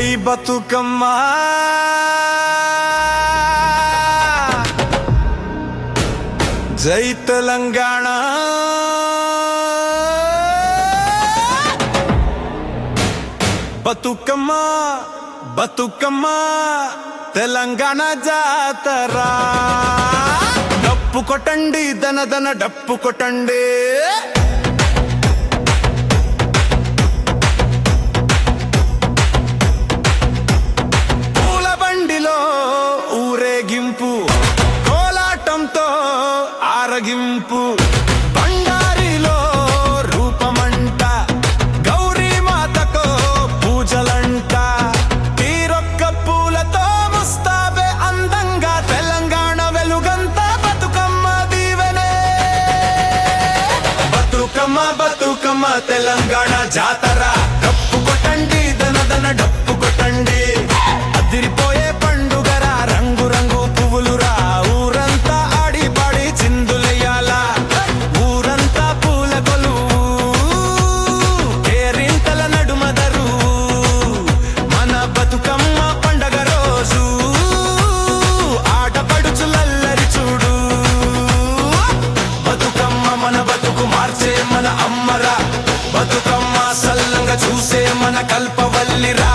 బతుకమ్మ జై తెలంగాణ బతుకమ్మ బతుకమ్మ తెలంగాణ జాతర డప్పు కొట్టండి దన దన డప్పు కొట్టండి పూల బండిలో ఊరేగింపు కోలాటంతో ఆరగింపు బండారిలో రూపమంట గౌరీ మాతకో పూజలంట తీరొక్క పూలతో ముస్తాబే అందంగా తెలంగాణ వెలుగంతా బతుకమ్మ దీవెనే బతుకమ్మ బతుకమ్మ తెలంగాణ జాతర డప్పు కొట్టండి దన దన డప్పు కొట్టండి అదిరిపోయే పండుగరా రంగు రంగు పువ్వులురా ఊరంతా ఆడి పాడి చిందులయ్యాల ఊరంతా పూల కొలువు కేరింతల నడుమదరు మన బతుకమ్మ పండగ రోజు ఆటపడుచులల్లరి చూడు బతుకమ్మ మన బతుకు మార్చే మన అమ్మరా బతుకమ్మ సల్లంగా చూసే మన కల్పవల్లిరా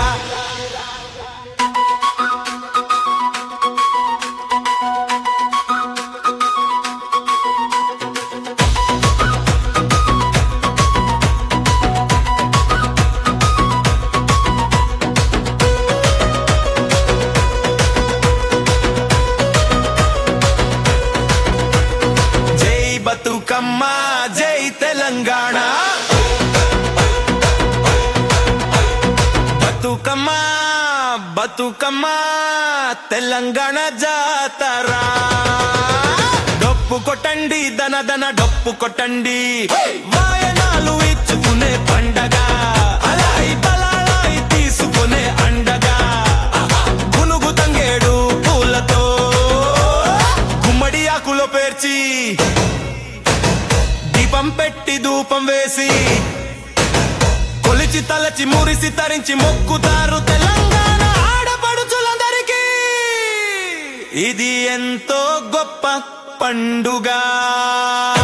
జై బతుకమ్మ జై తెలంగాణ బతుకమ్మ బతుకమ్మ తెలంగాణ జాతర డప్పు కొట్టండి దన దన డప్పు కొట్టండి వాయనాలు ఇచ్చుకునే పండగ అలాయి బలాలాయి తీసుకునే అండగా గునుగు తంగేడు పూలతో గుమ్మడి ఆకులో పేర్చి దీపం పెట్టి ధూపం వేసి కొలిచి తలచి మురిసి తరించి మొక్కుతారు తెలంగాణ ఆడపడుచులందరికీ ఇది ఎంతో గొప్ప పండుగ